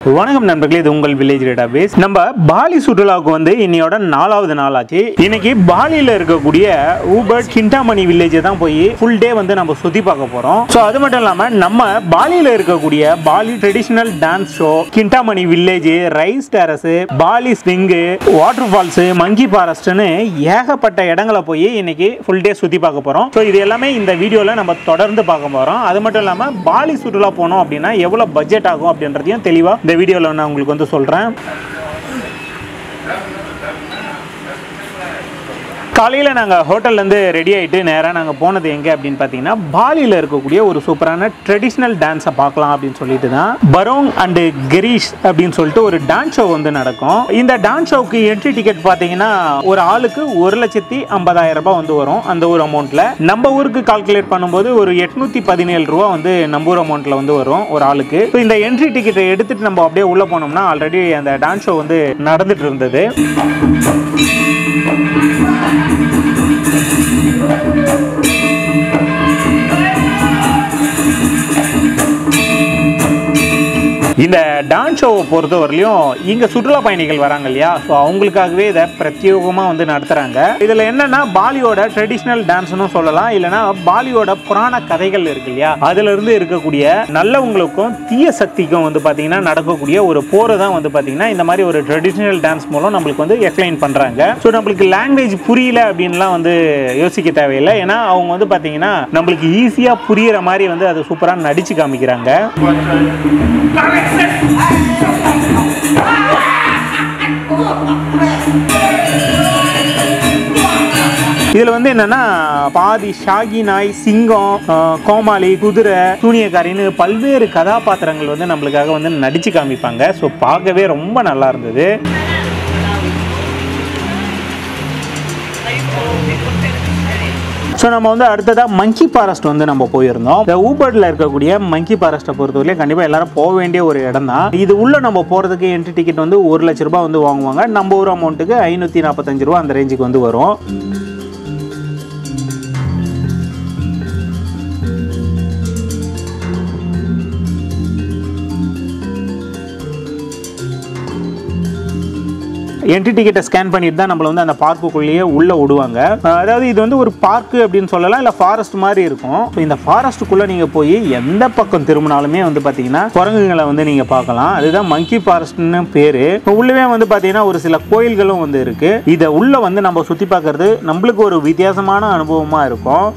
வணக்கம் நண்பர்களே இது உங்கள் வில்லேஜ் டேட்டாபேஸ் நம்ம பாலி சுற்றுலாவுக்கு வந்து இன்னையோட நாலாவது நாள் ஆச்சு இன்னைக்கு பாலியில் இருக்கக்கூடிய ஊபர்ட் கிண்டாமணி வில்லேஜை தான் போய் ஃபுல் டே வந்து நம்ம சுத்தி பார்க்க போறோம் ஸோ அது மட்டும் இல்லாம நம்ம பாலியில் இருக்கக்கூடிய Bali traditional dance show Kintamani village rice terrace Bali swing waterfalls monkey ஃபாரஸ்ட்னு ஏகப்பட்ட இடங்களை போய் இன்னைக்கு ஃபுல் டே சுத்தி பார்க்க போறோம் ஸோ இது எல்லாமே இந்த வீடியோவில் நம்ம தொடர்ந்து பார்க்க போறோம் அது மட்டும் இல்லாம பாலி சுற்றுலா போனோம் அப்படின்னா எவ்வளவு பட்ஜெட் ஆகும் அப்படின்றதையும் தெளிவா இந்த வீடியோவில் நான் உங்களுக்கு வந்து சொல்றேன் காலையில் நாங்கள் ஹோட்டல்லேருந்து ரெடி ஆகிட்டு நேராக நாங்கள் போனது எங்கே அப்படின்னு பார்த்தீங்கன்னா பாலியில் இருக்கக்கூடிய ஒரு சூப்பரான ட்ரெடிஷ்னல் டான்ஸை பார்க்கலாம் அப்படின்னு சொல்லிட்டு தான் பரோங் அண்டு கெரீஷ் அப்படின்னு சொல்லிட்டு ஒரு டான்ஸ் ஷோ வந்து நடக்கும் இந்த டான்ஸ் ஷோவுக்கு என்ட்ரி டிக்கெட் பார்த்தீங்கன்னா ஒரு ஆளுக்கு ஒரு லட்சத்தி ஐம்பதாயிரம் ரூபாய் வந்து வரும் அந்த ஊர் அமௌண்ட்டில் நம்ம ஊருக்கு கால்குலேட் பண்ணும்போது ஒரு எட்நூற்றி பதினேழு ரூபா வந்து நம்ம ஊர் அமௌண்ட்டில் வந்து வரும் ஒரு ஆளுக்கு ஸோ இந்த என்ட்ரி டிக்கெட்டை எடுத்துட்டு நம்ம அப்படியே உள்ளே போனோம்னா ஆல்ரெடி அந்த டான்ஸ் ஷோ வந்து நடந்துட்டு இருந்தது இந்த டான்ஸ் ஷோவை பொறுத்தவரையிலும் இங்கே சுற்றுலா பயணிகள் வராங்க இல்லையா ஸோ அவங்களுக்காகவே இதை பிரத்யேகமாக வந்து நடத்துகிறாங்க இதில் என்னன்னா பாலியோட ட்ரெடிஷ்னல் டான்ஸ்னு சொல்லலாம் இல்லைன்னா பாலியோட புராண கதைகள் இருக்கு இல்லையா அதுல இருந்து இருக்கக்கூடிய நல்லவங்களுக்கும் தீய சக்திக்கும் வந்து பார்த்தீங்கன்னா நடக்கக்கூடிய ஒரு போரை தான் வந்து பார்த்தீங்கன்னா இந்த மாதிரி ஒரு ட்ரெடிஷ்னல் டான்ஸ் மூலம் நம்மளுக்கு வந்து எக்ஸ்பிளைன் பண்ணுறாங்க ஸோ நம்மளுக்கு லாங்குவேஜ் புரியல அப்படின்லாம் வந்து யோசிக்க தேவையில்லை ஏன்னா அவங்க வந்து பார்த்தீங்கன்னா நம்மளுக்கு ஈஸியாக புரியிற மாதிரி வந்து அதை சூப்பராக நடிச்சு காமிக்கிறாங்க இதுல வந்து என்னன்னா பாதி ஷாகி நாய் சிங்கம் அஹ், கோமாளி குதிரை சூனியக்காரின்னு பல்வேறு கதாபாத்திரங்கள் வந்து நம்மளுக்காக வந்து நடிச்சு காமிப்பாங்க ஸோ பார்க்கவே ரொம்ப நல்லா இருந்தது ஸோ நம்ம வந்து அடுத்ததாக மங்கி ஃபாரஸ்ட் வந்து நம்ம போயிருந்தோம் இந்த ஊபர்டில் இருக்கக்கூடிய மங்கி ஃபாரஸ்ட்டை பொறுத்தவரையிலும் கண்டிப்பாக எல்லாரும் போக வேண்டிய ஒரு இடம் தான் இது உள்ள நம்ம போகிறதுக்கு என்ட்ரி டிக்கெட் வந்து ஒரு லட்ச ரூபாய் வந்து வாங்குவாங்க நம்ம ஊர் அமௌண்ட்டுக்கு ஐநூற்றி நாற்பத்தஞ்சு ரூபா அந்த ரேஞ்சுக்கு வந்து வரும் என்ட்ரி டிக்கெட்டை ஸ்கேன் பண்ணிட்டு தான் நம்மளை வந்து அந்த பார்க்குள்ளேயே உள்ளே விடுவாங்க அஹ் அதாவது இது வந்து ஒரு பார்க்கு அப்படின்னு சொல்லலாம் இல்லை ஃபாரஸ்ட் மாதிரி இருக்கும் ஸோ இந்த ஃபாரஸ்ட்டுக்குள்ளே நீங்கள் போய் எந்த பக்கம் திரும்பினாலுமே வந்து பார்த்தீங்கன்னா குரங்குகளை வந்து நீங்கள் பார்க்கலாம் அதுதான் மங்கி ஃபாரஸ்ட்னு பேர் உள்ளவே வந்து பார்த்தீங்கன்னா ஒரு சில கோயில்களும் வந்து இருக்கு இதை உள்ள வந்து நம்ம சுற்றி பார்க்கறது நம்மளுக்கு ஒரு வித்தியாசமான அனுபவமாக இருக்கும்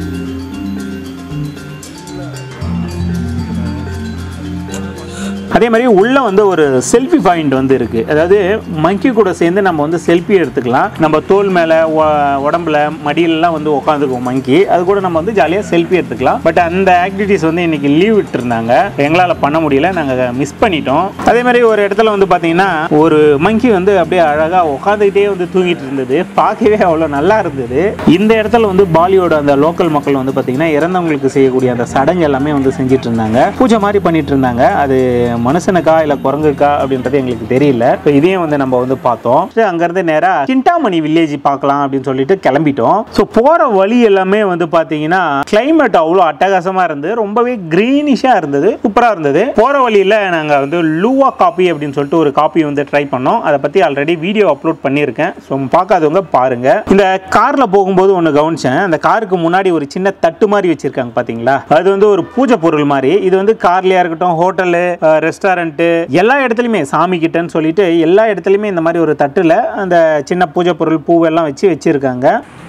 அதே மாதிரி உள்ள வந்து ஒரு செல்ஃபி பாயிண்ட் வந்து இருக்கு அதாவது மங்கி கூட சேர்ந்து நம்ம வந்து செல்ஃபி எடுத்துக்கலாம் நம்ம தோல் மேல உ- உடம்புல மடியிலலாம் வந்து உட்காந்துக்குவோம் மங்கி அது கூட நம்ம வந்து ஜாலியாக செல்ஃபி எடுத்துக்கலாம் பட் அந்த ஆக்டிவிட்டிஸ் வந்து இன்னைக்கு லீவ் விட்டுருந்தாங்க எங்களால் பண்ண முடியல நாங்கள் மிஸ் பண்ணிட்டோம் அதே மாதிரி ஒரு இடத்துல வந்து பார்த்தீங்கன்னா ஒரு மங்கி வந்து அப்படியே அழகாக உட்காந்துக்கிட்டே வந்து தூங்கிட்டு இருந்தது பார்க்கவே அவ்வளோ நல்லா இருந்தது இந்த இடத்துல வந்து பாலியோட அந்த லோக்கல் மக்கள் வந்து பார்த்தீங்கன்னா இறந்தவங்களுக்கு செய்யக்கூடிய அந்த சடங்கு எல்லாமே வந்து செஞ்சுட்டு இருந்தாங்க பூஜை மாதிரி பண்ணிட்டு இருந்தாங்க அது மனுஷனுக்கா இல்லை குரங்குக்கா அப்படின்றது எங்களுக்கு தெரியல இப்போ இதையும் வந்து நம்ம வந்து பார்த்தோம் சரி, அங்கிருந்து நேராக சிண்டாமணி வில்லேஜ் பார்க்கலாம் அப்படின்னு சொல்லிட்டு கிளம்பிட்டோம் ஸோ போகிற வழி எல்லாமே வந்து பார்த்தீங்கன்னா கிளைமேட் அவ்வளோ அட்டகாசமாக இருந்தது ரொம்பவே க்ரீனிஷாக இருந்தது சூப்பராக இருந்தது போகிற வழியில் நாங்கள் வந்து லூவா காப்பி அப்படின்னு சொல்லிட்டு ஒரு காப்பி வந்து ட்ரை பண்ணோம் அதை பற்றி ஆல்ரெடி வீடியோ அப்லோட் பண்ணியிருக்கேன் ஸோ பார்க்காதவங்க பாருங்க இந்த காரில் போகும்போது ஒன்று கவனிச்சேன் அந்த காருக்கு முன்னாடி ஒரு சின்ன தட்டு மாதிரி வச்சிருக்காங்க பார்த்தீங்களா அது வந்து ஒரு பூஜை பொருள் மாதிரி இது வந்து கார்லையா இருக்கட்டும் ஹோட்டலு ரெஸ்டாரண்ட்டு எல்லா இடத்துலையுமே சாமி கிட்டன்னு சொல்லிட்டு எல்லா இடத்துலையுமே இந்த மாதிரி ஒரு தட்டில் அந்த சின்ன பூஜை பொருள் பூவெல்லாம் வச்சு வச்சிருக்காங்க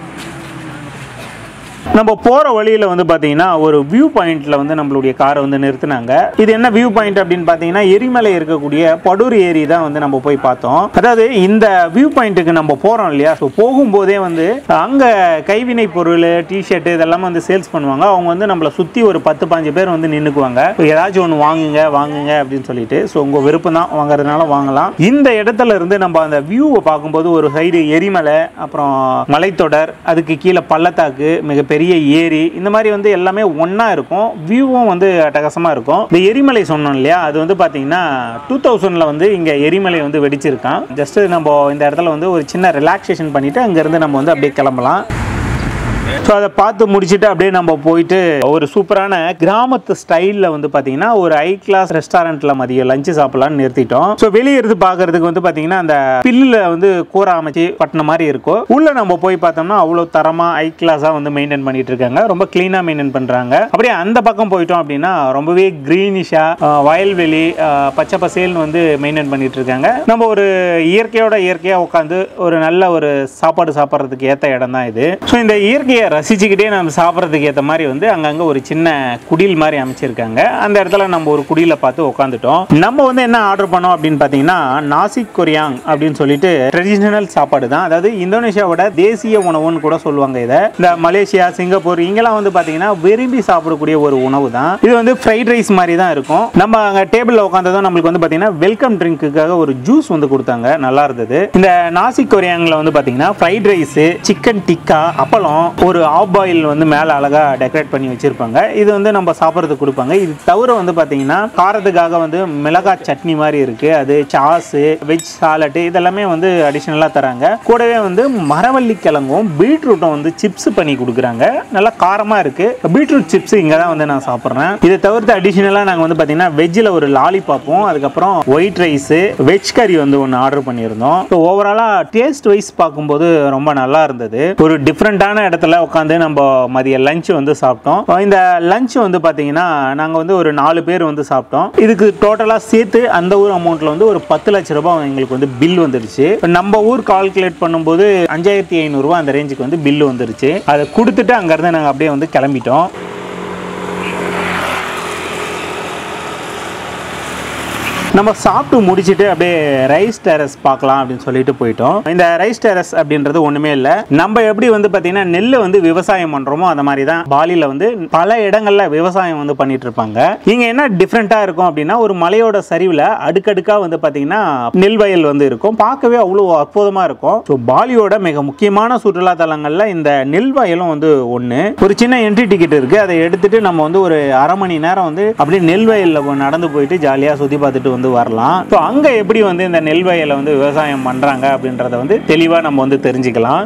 நம்ம போகிற வழியில் வந்து பார்த்தீங்கன்னா ஒரு வியூ பாயிண்ட்ல வந்து நம்மளுடைய காரை வந்து நிறுத்தினாங்க இது என்ன வியூ பாயிண்ட் அப்படின்னு பார்த்தீங்கன்னா எரிமலை இருக்கக்கூடிய படூர் ஏரி தான் வந்து நம்ம போய் பார்த்தோம் அதாவது இந்த வியூ பாயிண்ட்டுக்கு நம்ம போகிறோம் இல்லையா ஸோ போகும்போதே வந்து அங்கே கைவினை பொருள் டிஷர்ட் இதெல்லாம் வந்து சேல்ஸ் பண்ணுவாங்க அவங்க வந்து நம்மளை சுற்றி ஒரு பத்து பாஞ்சு பேர் வந்து நின்றுக்குவாங்க ஏதாச்சும் ஒன்று வாங்குங்க வாங்குங்க அப்படின்னு சொல்லிட்டு ஸோ உங்கள் விருப்பம் தான் வாங்குறதுனால வாங்கலாம் இந்த இடத்துல இருந்து நம்ம அந்த வியூவை பார்க்கும்போது ஒரு சைடு எரிமலை அப்புறம் மலைத்தொடர் அதுக்கு கீழே பள்ளத்தாக்கு மிகப்பெரிய ஏரி இந்த மாதிரி வந்து எல்லாமே ஒன்றா இருக்கும் வியூவும் வந்து அட்டகாசமாக இருக்கும் இந்த எரிமலை சொன்னோம் இல்லையா அது வந்து பார்த்தீங்கன்னா டூ தௌசண்டில் வந்து இங்கே எரிமலை வந்து வெடிச்சிருக்கான் ஜஸ்ட் நம்ம இந்த இடத்துல வந்து ஒரு சின்ன ரிலாக்ஸேஷன் பண்ணிவிட்டு அங்கேருந்து நம்ம வந்து அப்படியே கிளம்பலாம் ஸோ அதை பார்த்து முடிச்சுட்டு அப்படியே நம்ம போயிட்டு ஒரு சூப்பரான கிராமத்து ஸ்டைலில் வந்து பார்த்தீங்கன்னா ஒரு ஹை கிளாஸ் ரெஸ்டாரண்ட்டில் மதியம் லஞ்சு சாப்பிடலாம்னு நிறுத்திட்டோம் ஸோ வெளியே இருந்து பார்க்கறதுக்கு வந்து பார்த்தீங்கன்னா அந்த பில்லில் வந்து கூரை அமைச்சு பட்டின மாதிரி இருக்கும் உள்ள நம்ம போய் பார்த்தோம்னா அவ்வளோ தரமாக ஹை கிளாஸாக வந்து மெயின்டைன் பண்ணிட்டு இருக்காங்க ரொம்ப க்ளீனாக மெயின்டைன் பண்ணுறாங்க அப்படியே அந்த பக்கம் போயிட்டோம் அப்படின்னா ரொம்பவே க்ரீனிஷாக வயல்வெளி ஆஹ், பச்சை பசேல்னு வந்து மெயின்டைன் பண்ணிட்டு இருக்காங்க நம்ம ஒரு இயற்கையோட இயற்கையாக உட்காந்து ஒரு நல்ல ஒரு சாப்பாடு சாப்பிட்றதுக்கு ஏற்ற இடம் தான் இது ஸோ இந்த இயற்கையை ரசிச்சுக்கிட்டே நம்ம சாப்பிட்றதுக்கு ஏற்ற மாதிரி வந்து அங்கங்கே ஒரு சின்ன குடில் மாதிரி அமைச்சிருக்காங்க அந்த இடத்துல நம்ம ஒரு குடியில பார்த்து உட்காந்துட்டோம் நம்ம வந்து என்ன ஆர்டர் பண்ணோம் அப்படின்னு பார்த்தீங்கன்னா நாசிக் கொரியாங் அப்படின்னு சொல்லிட்டு ட்ரெடிஷ்னல் சாப்பாடு தான் அதாவது இந்தோனேஷியாவோட தேசிய உணவுன்னு கூட சொல்லுவாங்க இதை இந்த மலேசியா சிங்கப்பூர் இங்கெல்லாம் வந்து பார்த்தீங்கன்னா விரும்பி சாப்பிடக்கூடிய ஒரு உணவு தான் இது வந்து ஃப்ரைட் ரைஸ் மாதிரி தான் இருக்கும் நம்ம அங்கே டேபிளில் உட்காந்ததும் நம்மளுக்கு வந்து பார்த்தீங்கன்னா வெல்கம் ட்ரிங்க்குக்காக ஒரு ஜூஸ் வந்து கொடுத்தாங்க நல்லா இருந்தது இந்த நாசிக் கொரியாங்கில் வந்து பார்த்தீங்கன்னா ஃப்ரைட் ரைஸ் சிக்கன் டிக்கா அப்பளம் ஒரு ஆஃப் பாயில் வந்து மேலே அழகாக டெக்கரேட் பண்ணி வச்சிருப்பாங்க இது வந்து நம்ம சாப்பிட்றதுக்கு கொடுப்பாங்க இது தவிர வந்து பார்த்தீங்கன்னா காரத்துக்காக வந்து மிளகாய் சட்னி மாதிரி இருக்கு அது சாஸு வெஜ் சாலட்டு இதெல்லாமே வந்து அடிஷ்னலாக தராங்க கூடவே வந்து மரவள்ளி கிழங்கும் பீட்ரூட்டும் வந்து சிப்ஸ் பண்ணி கொடுக்குறாங்க நல்லா காரமாக இருக்கு பீட்ரூட் சிப்ஸ் இங்கே தான் வந்து நான் சாப்பிட்றேன் இதை தவிர்த்து அடிஷ்னலாக நாங்கள் வந்து பார்த்தீங்கன்னா வெஜ்ஜில் ஒரு லாலிபாப்பும் அதுக்கப்புறம் ஒயிட் ரைஸு வெஜ் கறி வந்து ஒன்று ஆர்டர் பண்ணியிருந்தோம் ஸோ ஓவராலாக டேஸ்ட் வைஸ் பார்க்கும்போது ரொம்ப நல்லா இருந்தது ஒரு டிஃப்ரெண்ட்டான இடத்துல உட்காந்து நம்ம மதிய லஞ்ச் வந்து சாப்பிட்டோம் இந்த லஞ்ச் வந்து பார்த்தீங்கன்னா நாங்கள் வந்து ஒரு நாலு பேர் வந்து சாப்பிட்டோம் இதுக்கு டோட்டலாக சேர்த்து அந்த ஊர் அமௌண்ட்டில் வந்து ஒரு பத்து லட்ச ரூபாய் எங்களுக்கு வந்து பில் வந்துருச்சு இப்ப நம்ம ஊர் கால்குலேட் பண்ணும்போது அஞ்சாயிரத்தி ஐநூறுரூவா அந்த ரேஞ்சுக்கு வந்து பில் வந்துருச்சு அதை கொடுத்துட்டு அங்கேருந்து நாங்கள் அப்படியே வந்து கிளம்பிட்டோம் நம்ம சாப்பிட்டு முடிச்சுட்டு அப்படியே ரைஸ் டெரஸ் பார்க்கலாம் அப்படின்னு சொல்லிட்டு போயிட்டோம் இந்த ரைஸ் டெரஸ் அப்படின்றது ஒண்ணுமே இல்லை நம்ம எப்படி வந்து பார்த்தீங்கன்னா நெல் வந்து விவசாயம் பண்றோமோ அந்த மாதிரி தான் பாலியில் வந்து பல இடங்கள்ல விவசாயம் வந்து பண்ணிட்டு இருப்பாங்க இங்க என்ன டிஃப்ரெண்ட்டாக இருக்கும் அப்படின்னா ஒரு மலையோட சரிவில் அடுக்கடுக்காக வந்து பார்த்தீங்கன்னா நெல் வயல் வந்து இருக்கும் பார்க்கவே அவ்வளோ அற்புதமாக இருக்கும் ஸோ பாலியோட மிக முக்கியமான சுற்றுலா தலங்கள்ல இந்த நெல் வயலும் வந்து ஒன்று ஒரு சின்ன என்ட்ரி டிக்கெட் இருக்கு அதை எடுத்துட்டு நம்ம வந்து ஒரு அரை மணி நேரம் வந்து அப்படியே நெல் வயலில் நடந்து போயிட்டு ஜாலியாக சுற்றி பார்த்துட்டு வந்து வரலாம் ஸோ அங்கே எப்படி வந்து இந்த நெல் வயலை வந்து விவசாயம் பண்ணுறாங்க அப்படின்றத வந்து தெளிவாக நம்ம வந்து தெரிஞ்சுக்கலாம்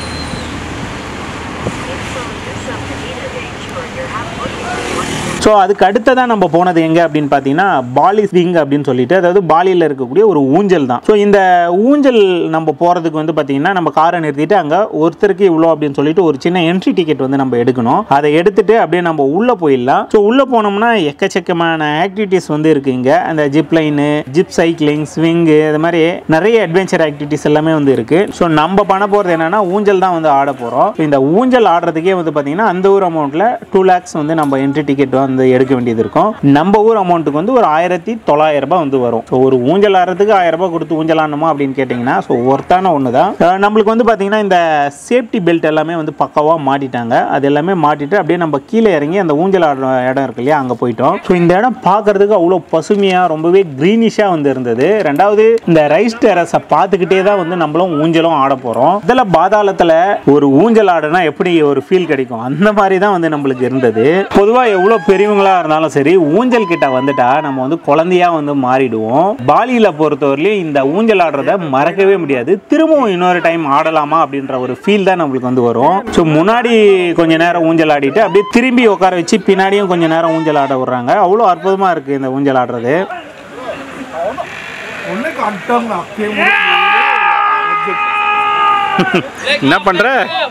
ஸோ அதுக்கு அடுத்ததாக நம்ம போனது எங்கே அப்படின்னு பார்த்தீங்கன்னா பாலி ஸ்விங் அப்படின்னு சொல்லிட்டு அதாவது பாலியில் இருக்கக்கூடிய ஒரு ஊஞ்சல் தான் ஸோ இந்த ஊஞ்சல் நம்ம போகிறதுக்கு வந்து பார்த்தீங்கன்னா நம்ம காரை நிறுத்திட்டு அங்கே ஒருத்தருக்கு இவ்வளோ அப்படின்னு சொல்லிட்டு ஒரு சின்ன என்ட்ரி டிக்கெட் வந்து நம்ம எடுக்கணும் அதை எடுத்துட்டு அப்படியே நம்ம உள்ளே போயிடலாம் ஸோ உள்ளே போனோம்னா எக்கச்சக்கமான ஆக்டிவிட்டீஸ் வந்து இருக்கு இங்கே அந்த zip line zip cycling swing இது மாதிரி நிறைய அட்வென்ச்சர் ஆக்டிவிட்டீஸ் எல்லாமே வந்து இருக்கு ஸோ நம்ம பண்ண போகிறது என்னன்னா ஊஞ்சல் தான் வந்து ஆட போகிறோம் இந்த ஊஞ்சல் ஆடுறதுக்கே வந்து பார்த்தீங்கன்னா அந்த ஊர் அமௌண்ட்டில் டூ லேக்ஸ் வந்து நம்ம என்ட்ரி டிக்கெட் வந்து எடுக்க வேண்டியது இருக்கும் நம்ம ஊர் அமௌண்ட்டுக்கு வந்து ஒரு ஆயிரத்தி தொள்ளாயிரம் ரூபாய் வந்து வரும் ஸோ ஒரு ஊஞ்சல் ஆடுறதுக்கு ஆயிரம் ரூபாய் கொடுத்து ஊஞ்சல் ஆடணுமா அப்படின்னு கேட்டிங்கன்னா ஸோ ஒர்த்தான ஒன்று தான் அஹ் நம்மளுக்கு வந்து பார்த்தீங்கன்னா இந்த சேஃப்டி பெல்ட் எல்லாமே வந்து பக்காவாக மாட்டிட்டாங்க அது எல்லாமே மாட்டிட்டு அப்படியே நம்ம கீழே இறங்கி அந்த ஊஞ்சல் ஆடுற இடம் இருக்கு இல்லையா அங்கே போயிட்டோம் ஸோ இந்த இடம் பார்க்கறதுக்கு அவ்வளோ பசுமையாக ரொம்பவே க்ரீனிஷாக வந்து இருந்தது ரெண்டாவது இந்த ரைஸ் டெரஸை பார்த்துக்கிட்டே தான் வந்து நம்மளும் ஊஞ்சலும் ஆட போகிறோம் இதில் பாதாளத்தில் ஒரு ஊஞ்சல் ஆடுனா எப்படி ஒரு ஃபீல் கிடைக்கும் அந்த மாதிரி தான் வந்து நம்மளுக்கு இருந்தது பொதுவாக எவ்வளோ பெரியவங்களா இருந்தாலும் சரி ஊஞ்சல் கிட்ட வந்துட்டா நம்ம வந்து குழந்தையா வந்து மாறிடுவோம் பாலியில பொறுத்தவரையிலும் இந்த ஊஞ்சல் ஆடுறத மறக்கவே முடியாது திரும்பவும் இன்னொரு டைம் ஆடலாமா அப்படின்ற ஒரு ஃபீல் தான் நம்மளுக்கு வந்து வரும் ஸோ முன்னாடி கொஞ்ச நேரம் ஊஞ்சல் ஆடிட்டு அப்படியே திரும்பி உட்கார வச்சு பின்னாடியும் கொஞ்ச நேரம் ஊஞ்சல் ஆட விடுறாங்க அவ்வளோ அற்புதமா இருக்கு இந்த ஊஞ்சல் ஆடுறது 원래 간장 낙태 என்ன பண்ற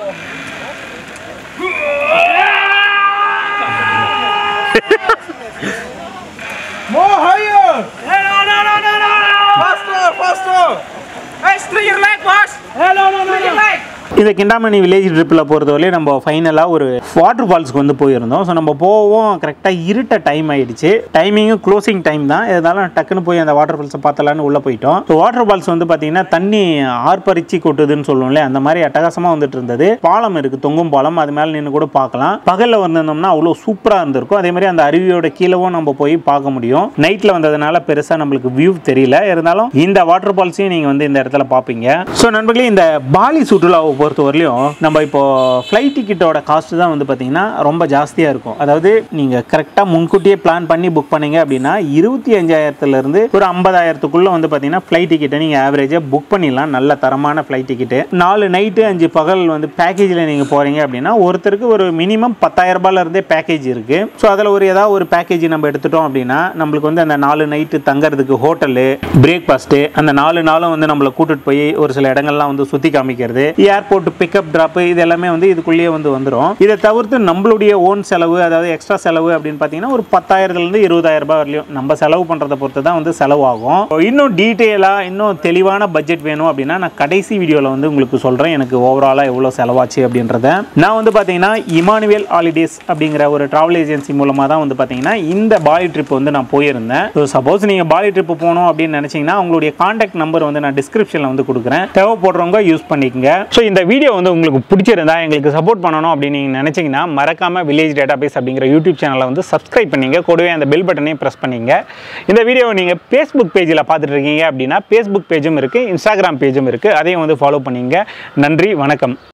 More higher! No, no, no, no, no, no! Faster, faster! Hey, stretch your leg, boss. Hello, no, no, no. Your leg. இந்த கிண்டாமணி வில்லேஜ் ட்ரிப்பில் பொறுத்தவரையும் நம்ம ஃபைனலாக ஒரு வாட்டர் ஃபால்ஸ்க்கு வந்து போயிருந்தோம் ஸோ நம்ம போவோம் கரெக்டாக இருட்ட டைம் ஆயிடுச்சு டைமிங்கும் க்ளோசிங் டைம் தான் இருந்தாலும் டக்குன்னு போய் அந்த வாட்டர் ஃபால்ஸை பார்த்தலான்னு உள்ளே போயிட்டோம் ஸோ வாட்டர் ஃபால்ஸ் வந்து பார்த்தீங்கன்னா தண்ணி ஆர்ப்பரிச்சு கொட்டுதுன்னு சொல்லுவோம்ல அந்த மாதிரி அட்டகாசமாக வந்துட்டு இருந்தது பாலம் இருக்குது தொங்கும் பாலம் அது மேலே நின்று கூட பார்க்கலாம் பகலில் வந்திருந்தோம்னா அவ்வளோ சூப்பராக இருந்திருக்கும் அதே மாதிரி அந்த அருவியோட கீழவும் நம்ம போய் பார்க்க முடியும் நைட்டில் வந்ததுனால பெருசாக நம்மளுக்கு வியூ தெரியல இருந்தாலும் இந்த வாட்டர் ஃபால்ஸையும் நீங்கள் வந்து இந்த இடத்துல பார்ப்பீங்க ஸோ நண்பர்களே இந்த பாலி சுற்றுலாவை பொறுத்தவரையிலும் நம்ம இப்போ ஃப்ளைட் டிக்கெட்டோட காஸ்ட் தான் வந்து பார்த்தீங்கன்னா ரொம்ப ஜாஸ்தியாக இருக்கும் அதாவது நீங்கள் கரெக்டாக முன்கூட்டியே பிளான் பண்ணி புக் பண்ணீங்க அப்படின்னா இருபத்தி அஞ்சாயிரத்துலேருந்து ஒரு ஐம்பதாயிரத்துக்குள்ளே வந்து பார்த்தீங்கன்னா ஃப்ளைட் டிக்கெட்டை நீங்கள் ஆவரேஜாக புக் பண்ணிடலாம் நல்ல தரமான ஃப்ளைட் டிக்கெட்டு நாலு நைட்டு அஞ்சு பகல் வந்து பேக்கேஜில் நீங்கள் போகிறீங்க அப்படின்னா ஒருத்தருக்கு ஒரு மினிமம் பத்தாயிரம் ரூபாயிலேருந்தே பேக்கேஜ் இருக்குது ஸோ அதில் ஒரு ஏதாவது ஒரு பேக்கேஜ் நம்ம எடுத்துட்டோம் அப்படின்னா நம்மளுக்கு வந்து அந்த நாலு நைட்டு தங்கறதுக்கு ஹோட்டலு பிரேக்ஃபாஸ்ட்டு அந்த நாலு நாளும் வந்து நம்மளை கூட்டிட்டு போய் ஒரு சில இடங்கள்லாம் வந்து சுற்றி காமிக்கிறது ஏர்போர்ட் பிக்கப் ட்ராப்பு இது எல்லாமே வந்து இதுக்குள்ளேயே வந்து வந்துடும் இதை தவிர்த்து நம்மளுடைய ஓன் செலவு அதாவது எக்ஸ்ட்ரா செலவு அப்படின்னு பார்த்தீங்கன்னா ஒரு பத்தாயிரத்துலேருந்து இருபதாயிரம் ரூபாய் வரலையும் நம்ம செலவு பண்ணுறதை பொறுத்து தான் வந்து செலவாகும் இன்னும் டீட்டெயிலாக இன்னும் தெளிவான பட்ஜெட் வேணும் அப்படின்னா நான் கடைசி வீடியோவில் வந்து உங்களுக்கு சொல்கிறேன் எனக்கு ஓவராலாக எவ்வளோ செலவாச்சு அப்படின்றத நான் வந்து பார்த்தீங்கன்னா இமானுவேல் ஹாலிடேஸ் அப்படிங்கிற ஒரு ட்ராவல் ஏஜென்சி மூலமாக தான் வந்து பார்த்தீங்கன்னா இந்த பாலி ட்ரிப் வந்து நான் போயிருந்தேன் ஸோ சப்போஸ் நீங்கள் பாலி ட்ரிப் போகணும் அப்படின்னு நினச்சிங்கன்னா உங்களுடைய காண்டாக்ட் நம்பர் வந்து நான் டிஸ்கிரிப்ஷனில் வந்து கொடுக்குறேன் தேவைப்படுறவங்க யூஸ் பண்ணிக்கங்க ஸோ இந்த வீடியோ வந்து உங்களுக்கு பிடிச்சிருந்தா எங்களுக்கு சப்போர்ட் பண்ணணும் அப்படின்னு நீங்கள் நினச்சிங்கன்னா மறக்காம வில்லேஜ் டேட்டாபேஸ் அப்படிங்கிற யூடியூப் சேனலை வந்து சப்ஸ்கிரைப் பண்ணிங்க கூடவே அந்த பெல் பட்டனையும் ப்ரெஸ் பண்ணிங்க இந்த வீடியோ நீங்கள் ஃபேஸ்புக் பேஜில் பார்த்துட்டு இருக்கீங்க அப்படின்னா ஃபேஸ்புக் பேஜும் இருக்குது இன்ஸ்டாகிராம் பேஜும் இருக்குது அதையும் வந்து ஃபாலோ பண்ணிங்க நன்றி வணக்கம்